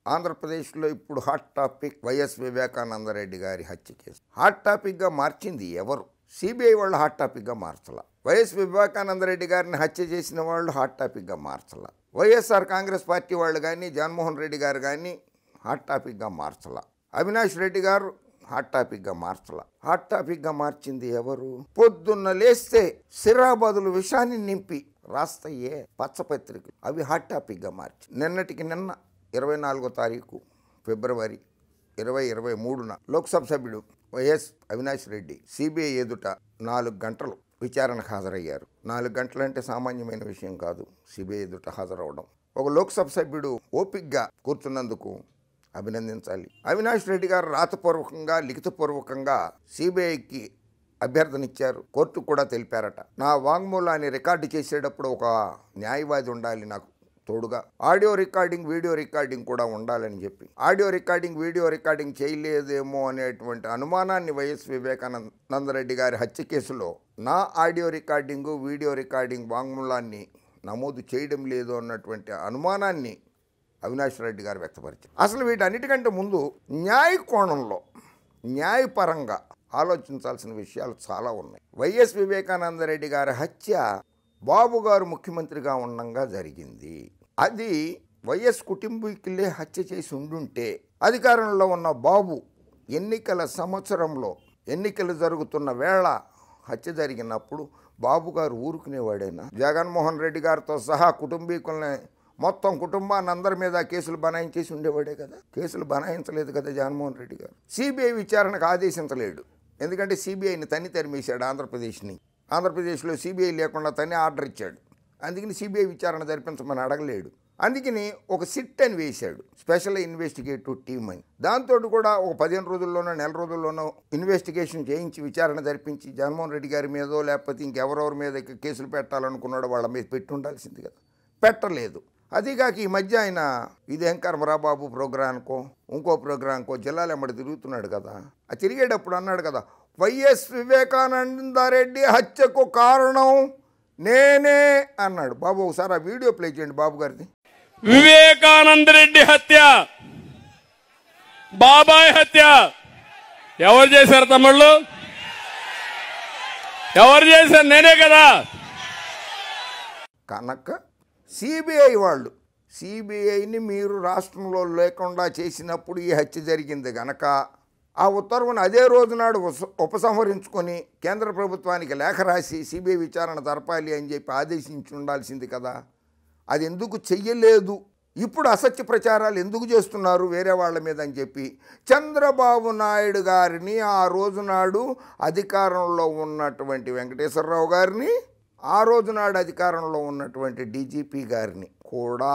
ఆంధ్రప్రదేశ్లో ఇప్పుడు hot topic YS Vivekananda Reddy గారి హత్య కేసు హాట్ టాపిక్గా మార్చింది ఎవరు సిబిఐ వాళ్ళు హాట్ టాపిక్గా మార్చలా వైఎస్ వివేకానందరెడ్డి గారిని హత్య చేసిన వాళ్ళు హాట్ టాపిక్గా మార్చలా వైఎస్ఆర్ కాంగ్రెస్ పార్టీ వాళ్ళు కానీ జగన్మోహన్ రెడ్డి గారు కానీ హాట్ టాపిక్గా మార్చలా అవినాష్ రెడ్డి గారు హాట్ టాపిక్గా మార్చలా హాట్ టాపిక్గా మార్చింది ఎవరు పొద్దున్న లేస్తే సిరాబాదులు విషాన్ని నింపి రాస్తాయే పచ్చపత్రికలు అవి హాట్ టాపిక్గా మార్చి నిన్నటికి నిన్న ఇరవై నాలుగో తారీఖు ఫిబ్రవరి ఇరవై ఇరవై మూడున లోక్సభ సభ్యుడు వైఎస్ అవినాష్ రెడ్డి సిబిఐ ఎదుట నాలుగు గంటలు విచారణకు హాజరయ్యారు నాలుగు గంటలంటే సామాన్యమైన విషయం కాదు సిబిఐ ఎదుట హాజరవడం ఒక లోక్సభ సభ్యుడు ఓపిక్గా కూర్చున్నందుకు అభినందించాలి అవినాష్ రెడ్డి గారు రాతపూర్వకంగా లిఖితపూర్వకంగా సిబిఐకి అభ్యర్థన ఇచ్చారు కోర్టు కూడా తెలిపారట నా వాంగ్మూలాన్ని రికార్డు చేసేటప్పుడు ఒక న్యాయవాది ఉండాలి నాకు తోడుగా ఆడియో రికార్డింగ్ వీడియో రికార్డింగ్ కూడా ఉండాలని చెప్పి ఆడియో రికార్డింగ్ వీడియో రికార్డింగ్ చేయలేదేమో అనేటువంటి అనుమానాన్ని వైఎస్ వివేకానందరెడ్డి గారి హత్య కేసులో నా ఆడియో రికార్డింగు వీడియో రికార్డింగ్ వాంగ్మూలాన్ని నమోదు చేయడం లేదు అన్నటువంటి అనుమానాన్ని అవినాష్ రెడ్డి గారు వ్యక్తపరిచారు అసలు వీటన్నిటికంటే ముందు న్యాయ కోణంలో న్యాయపరంగా ఆలోచించాల్సిన విషయాలు చాలా ఉన్నాయి వైఎస్ వివేకానందరెడ్డి గారి హత్య బాబు గారు ముఖ్యమంత్రిగా ఉండంగా జరిగింది అది వైఎస్ కుటుంబీకులే హత్య చేసి ఉండుంటే అధికారంలో ఉన్న బాబు ఎన్నికల సంవత్సరంలో ఎన్నికలు జరుగుతున్న వేళ హత్య జరిగినప్పుడు బాబు గారు ఊరుకునేవాడేనా జగన్మోహన్ రెడ్డి గారితో సహా కుటుంబీకుల్ని మొత్తం కుటుంబాన్ని అందరి మీద కేసులు బనాయించేసి ఉండేవాడే కదా కేసులు బనాయించలేదు కదా జగన్మోహన్ రెడ్డి గారు సిబిఐ విచారణకు ఆదేశించలేడు ఎందుకంటే సిబిఐని తన్ని తరిమేశాడు ఆంధ్రప్రదేశ్ని ఆంధ్రప్రదేశ్లో సిబిఐ లేకుండా తనే ఆర్డర్ ఇచ్చాడు అందుకని సిబిఐ విచారణ జరిపించమని అడగలేడు అందుకని ఒక సిట్ అని వేశాడు స్పెషల్ ఇన్వెస్టిగేటివ్ టీమ్ అని దాంతో కూడా ఒక పదిహేను రోజుల్లోనో నెల రోజుల్లోనో ఇన్వెస్టిగేషన్ చేయించి విచారణ జరిపించి జగన్మోహన్ రెడ్డి గారి మీదో లేకపోతే ఇంకెవరెవరి మీద కేసులు పెట్టాలనుకున్నాడో వాళ్ళ మీద పెట్టి ఉండాల్సింది కదా పెట్టలేదు అదిగాక ఈ మధ్య ఆయన ఇదేం కర్మరా బాబు ప్రోగ్రాంకో ఇంకో ప్రోగ్రాంకో జిల్లాలు ఎమ్మడి తిరుగుతున్నాడు కదా ఆ తిరిగేటప్పుడు అన్నాడు కదా వైఎస్ వివేకానందరెడ్డి హత్యకు కారణం నేనే అన్నాడు బాబు ఒకసారి ఆ వీడియో ప్లే చేయండి బాబు గారిది వివేకానంద రెడ్డి హత్య బాబాయ్ హత్య ఎవరు చేశారు తమ్ముళ్ళు ఎవరు చేశారు నేనే కదా కనుక సిబిఐ వాళ్ళు సిబిఐని మీరు రాష్ట్రంలో లేకుండా చేసినప్పుడు ఈ హత్య జరిగింది గనక ఆ ఉత్తర్వును అదే రోజు నాడు ఉపస- ఉపసంహరించుకొని కేంద్ర ప్రభుత్వానికి లేఖ రాసి సిబిఐ విచారణ జరపాలి అని చెప్పి ఆదేశించి ఉండాల్సింది కదా అది ఎందుకు చెయ్యలేదు ఇప్పుడు అసత్య ప్రచారాలు ఎందుకు చేస్తున్నారు వేరే వాళ్ళ మీద అని చెప్పి చంద్రబాబు నాయుడు గారిని ఆ రోజు నాడు అధికారంలో ఉన్నటువంటి వెంకటేశ్వరరావు గారిని ఆ రోజు నాడు అధికారంలో ఉన్నటువంటి డీజీపీ గారిని కూడా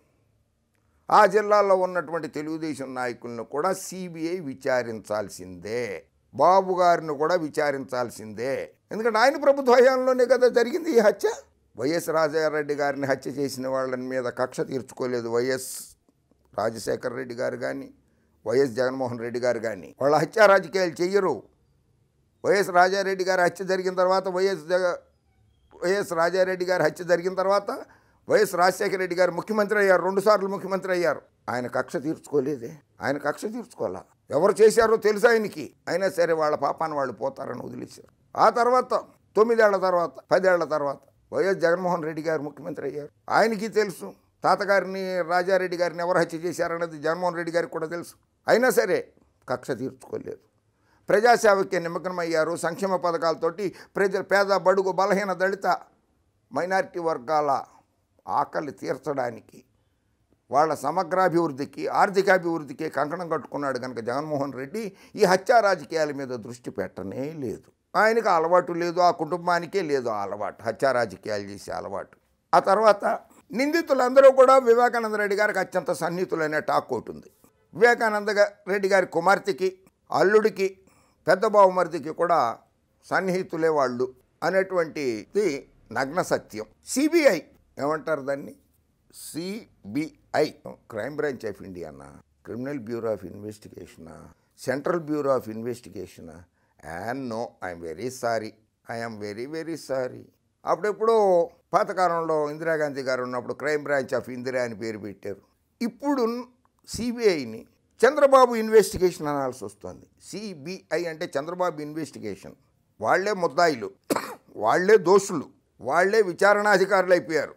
ఆ జిల్లాలో ఉన్నటువంటి తెలుగుదేశం నాయకులను కూడా సిబిఐ విచారించాల్సిందే బాబు గారిని కూడా విచారించాల్సిందే ఎందుకంటే ఆయన ప్రభుత్వ హయాంలోనే కదా జరిగింది ఈ హత్య వైఎస్ రాజారెడ్డి గారిని హత్య చేసిన వాళ్ళ మీద కక్ష తీర్చుకోలేదు వైఎస్ రాజశేఖర రెడ్డి గారు కానీ వైఎస్ జగన్మోహన్ రెడ్డి గారు కానీ వాళ్ళ హత్యా రాజకీయాలు చెయ్యరు వైఎస్ రాజారెడ్డి గారి హత్య జరిగిన తర్వాత వైఎస్ జగ వైఎస్ రాజారెడ్డి గారి హత్య జరిగిన తర్వాత వైఎస్ రాజశేఖర రెడ్డి గారు ముఖ్యమంత్రి అయ్యారు రెండుసార్లు ముఖ్యమంత్రి అయ్యారు ఆయన కక్ష తీర్చుకోలేదే ఆయన కక్ష తీర్చుకోవాలా ఎవరు చేశారో తెలుసు ఆయనకి అయినా సరే వాళ్ళ పాపాన్ని వాళ్ళు పోతారని వదిలేశారు ఆ తర్వాత తొమ్మిదేళ్ల తర్వాత పదేళ్ల తర్వాత వైఎస్ జగన్మోహన్ రెడ్డి గారు ముఖ్యమంత్రి అయ్యారు ఆయనకి తెలుసు తాతగారిని రాజారెడ్డి గారిని ఎవరు హత్య చేశారన్నది జగన్మోహన్ రెడ్డి గారికి కూడా తెలుసు అయినా సరే కక్ష తీర్చుకోలేదు ప్రజాసేవకి నిమగ్నమయ్యారు సంక్షేమ పథకాలతోటి ప్రజల పేద బడుగు బలహీన దళిత మైనారిటీ వర్గాల ఆకలి తీర్చడానికి వాళ్ళ సమగ్రాభివృద్ధికి ఆర్థికాభివృద్ధికి కంకణం కట్టుకున్నాడు కనుక జగన్మోహన్ రెడ్డి ఈ హత్యా రాజకీయాల మీద దృష్టి పెట్టనే లేదు ఆయనకు ఆ అలవాటు లేదు ఆ కుటుంబానికే లేదు ఆ అలవాటు హత్యా రాజకీయాలు చేసే అలవాటు ఆ తర్వాత నిందితులందరూ కూడా వివేకానంద రెడ్డి గారికి అత్యంత సన్నిహితులైన టాక్ ఒకటి ఉంది వివేకానంద గా- రెడ్డి గారి కుమార్తెకి అల్లుడికి పెద్ద బావమరిదికి కూడా సన్నిహితులే వాళ్ళు అనేటువంటిది నగ్న సత్యం సిబిఐ ఏమంటారు దాన్ని సిబిఐ క్రైమ్ బ్రాంచ్ ఆఫ్ ఇండియానా క్రిమినల్ బ్యూరో ఆఫ్ ఇన్వెస్టిగేషనా సెంట్రల్ బ్యూరో ఆఫ్ ఇన్వెస్టిగేషనా and no I'm very sorry I'm very very sorry అప్పుడెప్పుడో పాతకాలంలో ఇందిరాగాంధీ గారు ఉన్నప్పుడు క్రైమ్ బ్రాంచ్ ఆఫ్ ఇందిరా అని పేరు పెట్టారు ఇప్పుడు సిబిఐని చంద్రబాబు ఇన్వెస్టిగేషన్ అనాల్సి వస్తుంది సిబిఐ అంటే చంద్రబాబు ఇన్వెస్టిగేషన్ వాళ్ళే ముద్దాయిలు వాళ్ళే దోషులు వాళ్ళే విచారణాధికారులు అయిపోయారు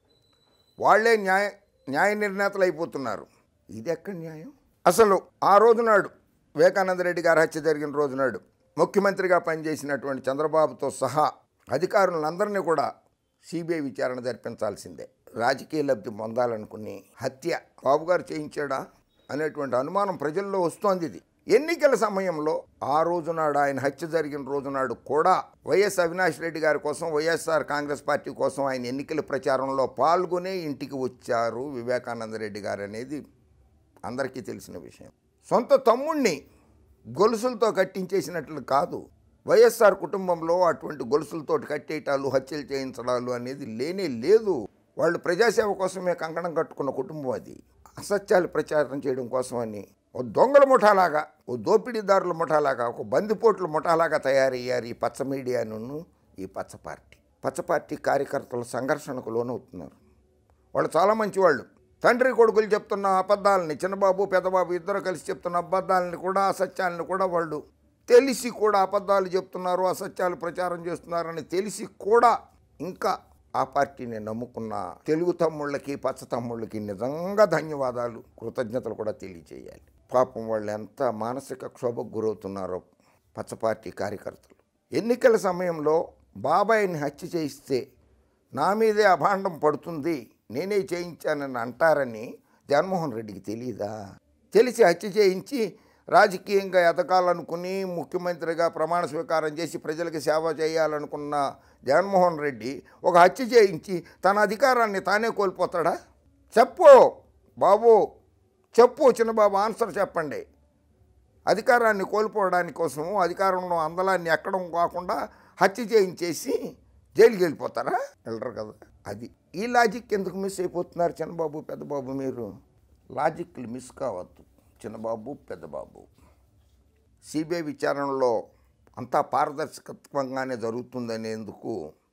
వాళ్ళే న్యాయ న్యాయ నిర్ణేతలు అయిపోతున్నారు ఇది ఎక్కడ న్యాయం అసలు ఆ రోజు నాడు వివేకానంద రెడ్డి గారి హత్య జరిగిన రోజు నాడు ముఖ్యమంత్రిగా పనిచేసినటువంటి చంద్రబాబుతో సహా అధికారులందరినీ కూడా సిబిఐ విచారణ జరిపించాల్సిందే రాజకీయ లబ్ధి పొందాలనుకుని హత్య బాబు గారు చేయించాడా అనేటువంటి అనుమానం ప్రజల్లో వస్తోంది ఇది ఎన్నికల సమయంలో ఆ రోజు నాడు ఆయన హత్య జరిగిన రోజు నాడు కూడా వైఎస్ అవినాష్ రెడ్డి గారి కోసం వైఎస్ఆర్ కాంగ్రెస్ పార్టీ కోసం ఆయన ఎన్నికల ప్రచారంలో పాల్గొనే ఇంటికి వచ్చారు వివేకానంద రెడ్డి గారు అనేది అందరికీ తెలిసిన విషయం సొంత తమ్ముణ్ణి గొలుసులతో కట్టించేసినట్లు కాదు వైఎస్ఆర్ కుటుంబంలో అటువంటి గొలుసులతో కట్టేయటాలు హత్యలు చేయించడాలు అనేది లేనే లేదు వాళ్ళు ప్రజాసేవ కోసమే కంకణం కట్టుకున్న కుటుంబం అది అసత్యాలు ప్రచారం చేయడం కోసమని ఓ దొంగల ముఠాలాగా ఓ దోపిడీదారుల ముఠాలాగా ఒక బందిపోట్ల ముఠాలాగా తయారయ్యారు ఈ పచ్చ మీడియాను ఈ పచ్చ పార్టీ పచ్చ పార్టీ కార్యకర్తలు సంఘర్షణకు లోనవుతున్నారు వాళ్ళు చాలా మంచివాళ్ళు తండ్రి కొడుకులు చెప్తున్న అబద్ధాలని చిన్నబాబు పెద్దబాబు ఇద్దరు కలిసి చెప్తున్న అబద్ధాలని కూడా అసత్యాలను కూడా వాళ్ళు తెలిసి కూడా అబద్ధాలు చెప్తున్నారు అసత్యాలు ప్రచారం చేస్తున్నారని తెలిసి కూడా ఇంకా ఆ పార్టీని నమ్ముకున్న తెలుగు తమ్ముళ్ళకి పచ్చ తమ్ముళ్ళకి నిజంగా ధన్యవాదాలు కృతజ్ఞతలు కూడా తెలియజేయాలి పాపం వాళ్ళు ఎంత మానసిక క్షోభకు గురవుతున్నారో పచ్చ పార్టీ కార్యకర్తలు ఎన్నికల సమయంలో బాబాయిని హత్య చేయిస్తే నా మీదే అభాండం పడుతుంది నేనే చేయించానని అంటారని జగన్మోహన్ రెడ్డికి తెలియదా తెలిసి హత్య చేయించి రాజకీయంగా ఎదగాలనుకుని ముఖ్యమంత్రిగా ప్రమాణ స్వీకారం చేసి ప్రజలకు సేవ చేయాలనుకున్న జగన్మోహన్ రెడ్డి ఒక హత్య చేయించి తన అధికారాన్ని తానే కోల్పోతాడా చెప్పు బాబు చెప్పు చిన్నబాబు ఆన్సర్ చెప్పండి అధికారాన్ని కోల్పోవడానికి కోసం అధికారంలో అందలాన్ని ఎక్కడం కాకుండా హత్య చేయించేసి జైలుకి వెళ్ళిపోతారా వెళ్ళరు కదా అది ఈ లాజిక్ ఎందుకు మిస్ అయిపోతున్నారు చిన్నబాబు పెద్దబాబు మీరు లాజిక్లు మిస్ కావద్దు చిన్నబాబు పెద్దబాబు సిబిఐ విచారణలో అంతా పారదర్శకత్వంగానే జరుగుతుందనేందుకు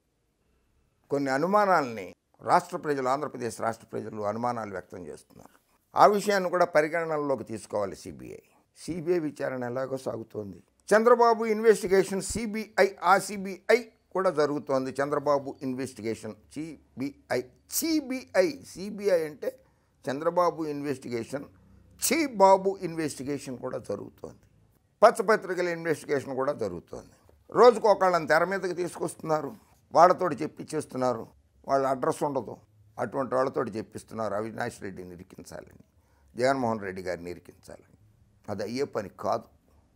కొన్ని అనుమానాలని రాష్ట్ర ప్రజలు ఆంధ్రప్రదేశ్ రాష్ట్ర ప్రజలు అనుమానాలు వ్యక్తం చేస్తున్నారు ఆ విషయాన్ని కూడా పరిగణనలోకి తీసుకోవాలి సిబిఐ సిబిఐ విచారణ ఎలాగో సాగుతోంది చంద్రబాబు ఇన్వెస్టిగేషన్ సిబిఐ ఆ సిబిఐ కూడా జరుగుతోంది Chandrababu investigation CBI CBI CBI అంటే చంద్రబాబు ఇన్వెస్టిగేషన్ చి బాబు ఇన్వెస్టిగేషన్ కూడా జరుగుతోంది పచ్చపత్రికల ఇన్వెస్టిగేషన్ కూడా జరుగుతోంది రోజుకు ఒకళ్ళని తెర మీదకి తీసుకొస్తున్నారు వాళ్ళతోటి చెప్పించేస్తున్నారు వాళ్ళ అడ్రస్ ఉండదు అటువంటి వాళ్ళతోటి చెప్పిస్తున్నారు అవినాష్ రెడ్డిని ఇరికించాలని జగన్మోహన్ రెడ్డి గారిని ఇరికించాలని అది అయ్యే పని కాదు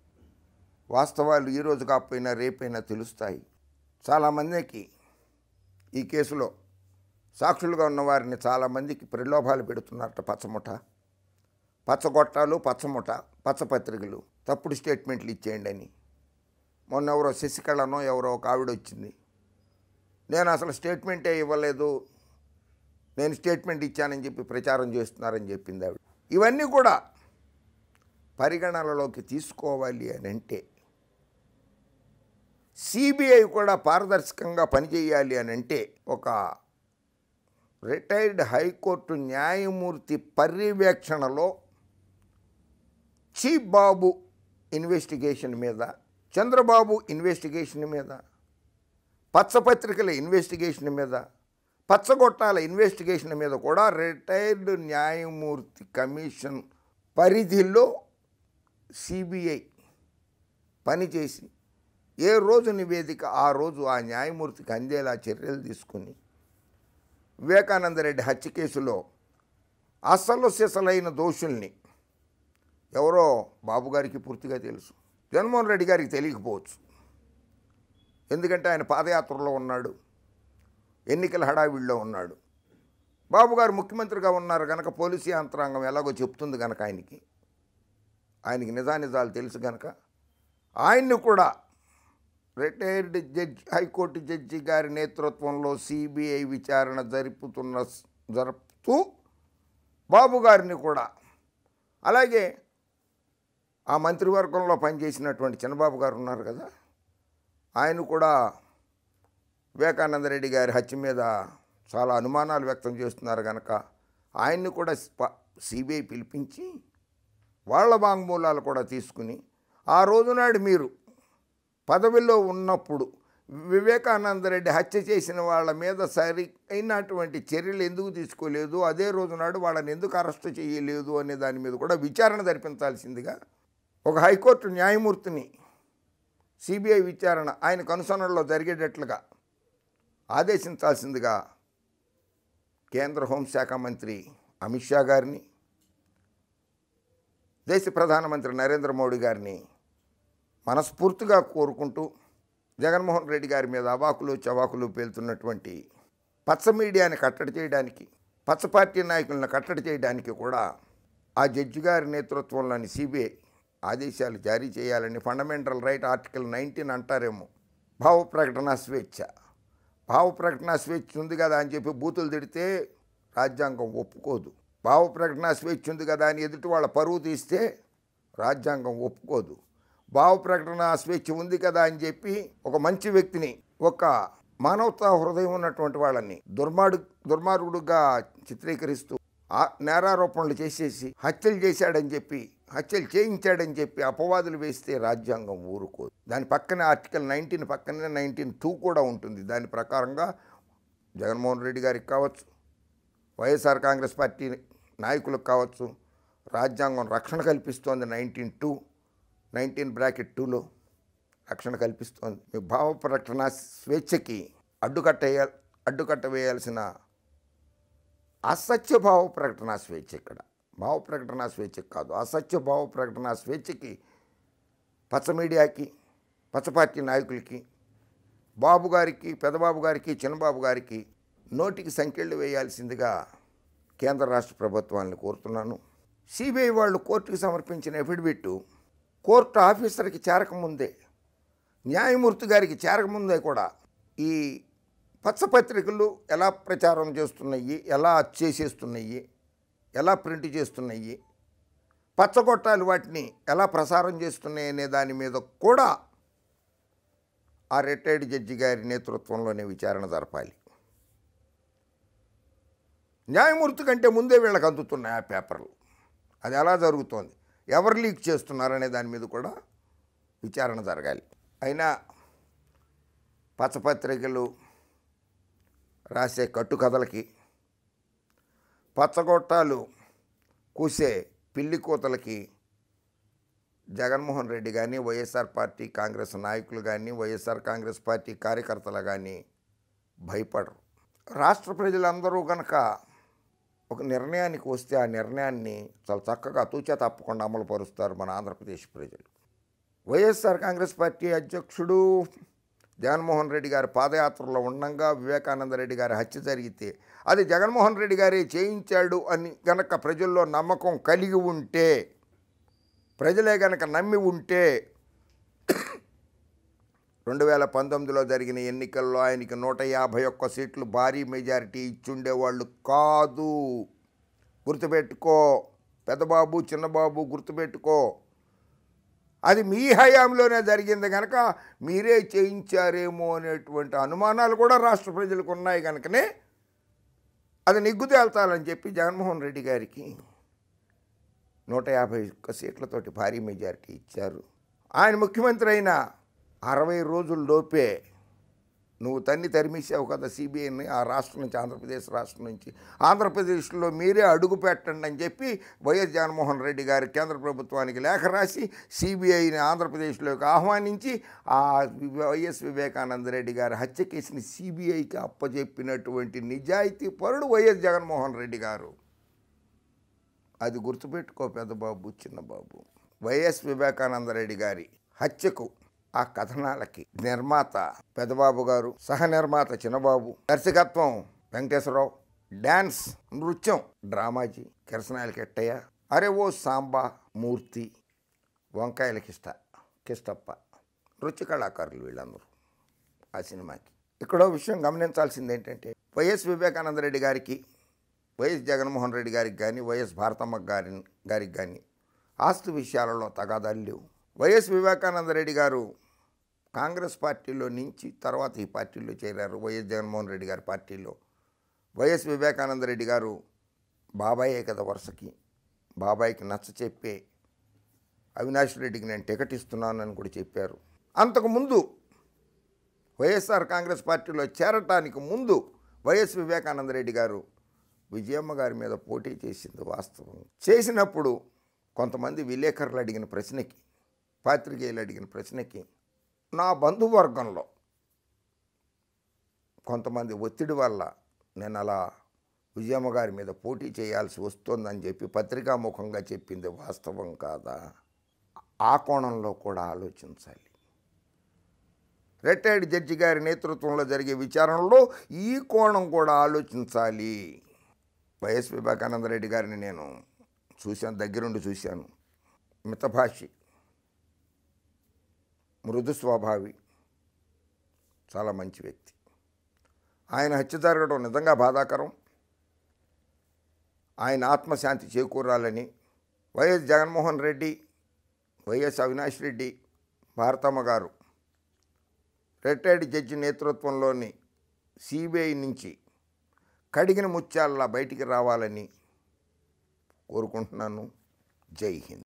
వాస్తవాలు ఈరోజు కాకపోయినా రేపైనా తెలుస్తాయి చాలామందికి ఈ కేసులో సాక్షులుగా ఉన్న వారిని చాలామందికి ప్రలోభాలు పెడుతున్నారట పచ్చముఠ పచ్చగొట్టాలు పచ్చముఠ పచ్చపత్రికలు తప్పుడు స్టేట్మెంట్లు ఇచ్చేయండి అని మొన్న ఎవరో శశికళనో ఎవరో ఒక ఆవిడ వచ్చింది నేను అసలు స్టేట్మెంటే ఇవ్వలేదు నేను స్టేట్మెంట్ ఇచ్చానని చెప్పి ప్రచారం చేస్తున్నారని చెప్పింది ఆవిడ ఇవన్నీ కూడా పరిగణనలోకి తీసుకోవాలి అని అంటే సిబిఐ కూడా పారదర్శకంగా పనిచేయాలి అని అంటే ఒక రిటైర్డ్ హైకోర్టు న్యాయమూర్తి పర్యవేక్షణలో చీఫ్ బాబు ఇన్వెస్టిగేషన్ మీద చంద్రబాబు ఇన్వెస్టిగేషన్ మీద పచ్చపత్రికల ఇన్వెస్టిగేషన్ మీద పచ్చగొట్టాల ఇన్వెస్టిగేషన్ మీద కూడా రిటైర్డ్ న్యాయమూర్తి కమిషన్ పరిధిలో సిబిఐ పనిచేసి ఏ రోజు నివేదిక ఆ రోజు ఆ న్యాయమూర్తికి అందేలా చర్యలు తీసుకుని వివేకానందరెడ్డి హత్య కేసులో అసలు సిసలైన దోషుల్ని ఎవరో బాబు గారికి పూర్తిగా తెలుసు జగన్మోహన్ రెడ్డి గారికి తెలియకపోవచ్చు ఎందుకంటే ఆయన పాదయాత్రలో ఉన్నాడు ఎన్నికల హడావిడిలో ఉన్నాడు బాబు గారు ముఖ్యమంత్రిగా ఉన్నారు కనుక పోలీసు యంత్రాంగం ఎలాగో చెప్తుంది కనుక ఆయనకి ఆయనకి నిజానిజాలు తెలుసు కనుక ఆయన్ని కూడా రిటైర్డ్ జడ్జి హైకోర్టు జడ్జి గారి నేతృత్వంలో సిబిఐ విచారణ జరుపుతున్న జరుపుతూ బాబు గారిని కూడా అలాగే ఆ మంత్రివర్గంలో పనిచేసినటువంటి చిన్నబాబు గారు ఉన్నారు కదా ఆయన కూడా వివేకానంద రెడ్డి గారి హత్య మీద చాలా అనుమానాలు వ్యక్తం చేస్తున్నారు కనుక ఆయన్ని కూడా సిబిఐ పిలిపించి వాళ్ళ వాంగ్మూలాలు కూడా తీసుకుని ఆ రోజునాడు మీరు పదవిలో ఉన్నప్పుడు వివేకానందరెడ్డి హత్య చేసిన వాళ్ళ మీద సరి అయినటువంటి చర్యలు ఎందుకు తీసుకోలేదు అదే రోజు నాడు వాళ్ళని ఎందుకు అరెస్ట్ చేయలేదు అనే దాని మీద కూడా విచారణ జరిపించాల్సిందిగా ఒక హైకోర్టు న్యాయమూర్తిని సిబిఐ విచారణ ఆయన కనుసనలో జరిగేటట్లుగా ఆదేశించాల్సిందిగా కేంద్ర హోంశాఖ మంత్రి అమిత్ షా గారిని దేశ ప్రధానమంత్రి నరేంద్ర మోడీ గారిని మనస్ఫూర్తిగా కోరుకుంటూ జగన్మోహన్ రెడ్డి గారి మీద అవాకులు చవాకులు పేలుతున్నటువంటి పచ్చ మీడియాని కట్టడి చేయడానికి పచ్చ పార్టీ నాయకులను కట్టడి చేయడానికి కూడా ఆ జడ్జి గారి నేతృత్వంలోని సిబిఐ ఆదేశాలు జారీ చేయాలని ఫండమెంటల్ రైట్ ఆర్టికల్ నైన్టీన్ అంటారేమో భావ ప్రకటన స్వేచ్ఛ భావ ప్రకటన స్వేచ్ఛ ఉంది కదా అని చెప్పి బూతులు తిడితే రాజ్యాంగం ఒప్పుకోదు భావ ప్రకటన స్వేచ్ఛ ఉంది కదా అని ఎదుటి వాళ్ళ పరువు తీస్తే రాజ్యాంగం ఒప్పుకోదు భావ ప్రకటన స్వేచ్ఛ ఉంది కదా అని చెప్పి ఒక మంచి వ్యక్తిని ఒక మానవతా హృదయం ఉన్నటువంటి వాళ్ళని దుర్మార్గు దుర్మార్గుడుగా చిత్రీకరిస్తూ ఆ నేరారోపణలు చేసేసి హత్యలు చేశాడని చెప్పి హత్యలు చేయించాడని చెప్పి అపవాదులు వేస్తే రాజ్యాంగం ఊరుకోదు దాని పక్కనే ఆర్టికల్ నైన్టీన్ పక్కనే నైన్టీన్ టూ కూడా ఉంటుంది దాని ప్రకారంగా జగన్మోహన్ రెడ్డి గారికి కావచ్చు వైఎస్ఆర్ కాంగ్రెస్ పార్టీ నాయకులకు కావచ్చు రాజ్యాంగం రక్షణ కల్పిస్తోంది నైన్టీన్ టూ నైన్టీన్ బ్రాకెట్ టూలో రక్షణ కల్పిస్తోంది మీ భావ ప్రకటన స్వేచ్ఛకి అడ్డుకట్ట వేయ- అడ్డుకట్ట వేయాల్సిన అసత్య భావ ప్రకటన స్వేచ్ఛ ఇక్కడ భావ ప్రకటన స్వేచ్ఛ కాదు అసత్య భావ ప్రకటన స్వేచ్ఛకి పచ్చ మీడియాకి పచ్చ పార్టీ నాయకులకి బాబు గారికి పెదబాబు గారికి చిన్నబాబు గారికి నోటికి సంఖ్యలు వేయాల్సిందిగా కేంద్ర రాష్ట్ర ప్రభుత్వాన్ని కోరుతున్నాను సిబిఐ వాళ్ళు కోర్టుకు సమర్పించిన ఎఫిడవిట్ కోర్టు ఆఫీసర్కి చేరకముందే న్యాయమూర్తి గారికి చేరకముందే కూడా ఈ పచ్చపత్రికలు ఎలా ప్రచారం చేస్తున్నాయి ఎలా చేసేస్తున్నాయి ఎలా ప్రింట్ చేస్తున్నాయి పచ్చగొట్టాలు వాటిని ఎలా ప్రసారం చేస్తున్నాయి అనే దాని మీద కూడా ఆ రిటైర్డ్ జడ్జి గారి నేతృత్వంలోనే విచారణ జరపాలి న్యాయమూర్తి కంటే ముందే వీళ్ళకి అందుతున్నాయి ఆ పేపర్లు అది ఎలా జరుగుతోంది ఎవరు లీక్ చేస్తున్నారనే దాని మీద కూడా విచారణ జరగాలి అయినా పచ్చపత్రికలు రాసే కట్టుకథలకి పచ్చగొట్టాలు కూసే పిల్లి కూతలకి జగన్మోహన్ రెడ్డి కానీ వైఎస్ఆర్ పార్టీ కాంగ్రెస్ నాయకులు కానీ వైఎస్ఆర్ కాంగ్రెస్ పార్టీ కార్యకర్తలు కానీ భయపడరు రాష్ట్ర ప్రజలందరూ కనుక ఒక నిర్ణయానికి వస్తే ఆ నిర్ణయాన్ని చాలా చక్కగా తూచా తప్పకుండా అమలు పరుస్తారు మన ఆంధ్రప్రదేశ్ ప్రజలు వైఎస్ఆర్ కాంగ్రెస్ పార్టీ అధ్యక్షుడు జగన్మోహన్ రెడ్డి గారి పాదయాత్రలో ఉండంగా వివేకానంద రెడ్డి గారి హత్య జరిగితే అది జగన్మోహన్ రెడ్డి గారే చేయించాడు అని గనక ప్రజల్లో నమ్మకం కలిగి ఉంటే ప్రజలే గనక నమ్మి ఉంటే రెండు వేల పంతొమ్మిదిలో జరిగిన ఎన్నికల్లో ఆయనకి నూట యాభై ఒక్క సీట్లు భారీ మెజారిటీ ఇచ్చుండేవాళ్ళు కాదు గుర్తుపెట్టుకో పెద్దబాబు చిన్నబాబు గుర్తుపెట్టుకో అది మీ హయాంలోనే జరిగింది కనుక మీరే చేయించారేమో అనేటువంటి అనుమానాలు కూడా రాష్ట్ర ప్రజలకు ఉన్నాయి కనుకనే అది నిగ్గు తేల్చాలని చెప్పి జగన్మోహన్ రెడ్డి గారికి నూట యాభై ఒక్క సీట్లతోటి భారీ మెజారిటీ ఇచ్చారు ఆయన ముఖ్యమంత్రి అయిన అరవై రోజుల్లోపే నువ్వు తన్ని తరిమేసావు కదా సిబిఐని ఆ రాష్ట్రం నుంచి ఆంధ్రప్రదేశ్ రాష్ట్రం నుంచి ఆంధ్రప్రదేశ్లో మీరే అడుగు పెట్టండి అని చెప్పి వైఎస్ జగన్మోహన్ రెడ్డి గారు కేంద్ర ప్రభుత్వానికి లేఖ రాసి సిబిఐని ఆంధ్రప్రదేశ్లోకి ఆహ్వానించి ఆ వైఎస్ వివేకానంద రెడ్డి గారి హత్య కేసుని సిబిఐకి అప్పచెప్పినటువంటి నిజాయితీ పరుడు వైఎస్ జగన్మోహన్ రెడ్డి గారు అది గుర్తుపెట్టుకో పెద్దబాబు చిన్నబాబు వైఎస్ వివేకానంద రెడ్డి గారి హత్యకు ఆ కథనాలకి నిర్మాత పెద్దబాబు గారు సహ నిర్మాత చిన్నబాబు దర్శకత్వం వెంకటేశ్వరరావు డ్యాన్స్ నృత్యం డ్రామాజీ కిరసనాయల కెట్టయ్య అరే ఓ సాంబా మూర్తి వంకాయల కిష్ట కిష్టప్ప నృత్య కళాకారులు వీళ్ళందరూ ఆ సినిమాకి ఇక్కడో విషయం గమనించాల్సింది ఏంటంటే వైఎస్ వివేకానంద రెడ్డి గారికి వైఎస్ జగన్మోహన్ రెడ్డి గారికి కానీ వైఎస్ భారతమ్మ గారి గారికి కానీ ఆస్తి విషయాలలో తగాదాలు లేవు వైఎస్ వివేకానంద రెడ్డి గారు కాంగ్రెస్ పార్టీలో నుంచి తర్వాత ఈ పార్టీలో చేరారు వైఎస్ జగన్మోహన్ రెడ్డి గారి పార్టీలో వైఎస్ వివేకానంద రెడ్డి గారు బాబాయే కదా వరుసకి బాబాయికి నచ్చ చెప్పే అవినాష్ రెడ్డికి నేను టికెట్ ఇస్తున్నానని కూడా చెప్పారు అంతకుముందు వైఎస్ఆర్ కాంగ్రెస్ పార్టీలో చేరటానికి ముందు వైఎస్ వివేకానంద రెడ్డి గారు విజయమ్మ గారి మీద పోటీ చేసింది వాస్తవం చేసినప్పుడు కొంతమంది విలేకరులు అడిగిన ప్రశ్నకి పాత్రికేయులు అడిగిన ప్రశ్నకి నా బంధువర్గంలో కొంతమంది ఒత్తిడి వల్ల నేను అలా విజయమ్మ గారి మీద పోటీ చేయాల్సి వస్తుందని చెప్పి పత్రికాముఖంగా చెప్పింది వాస్తవం కాదా ఆ కోణంలో కూడా ఆలోచించాలి రిటైర్డ్ జడ్జి గారి నేతృత్వంలో జరిగే విచారణలో ఈ కోణం కూడా ఆలోచించాలి వైఎస్ వివేకానంద రెడ్డి గారిని నేను చూశాను దగ్గరుండి చూశాను మితభాషి మృదు స్వభావి చాలా మంచి వ్యక్తి ఆయన హత్య జరగడం నిజంగా బాధాకరం ఆయన ఆత్మశాంతి చేకూరాలని వైఎస్ జగన్మోహన్ రెడ్డి వైఎస్ అవినాష్ రెడ్డి భారతమ్మ గారు రిటైర్డ్ జడ్జి నేతృత్వంలోని సిబిఐ నుంచి కడిగిన ముత్యాలలా బయటికి రావాలని కోరుకుంటున్నాను జై హింద్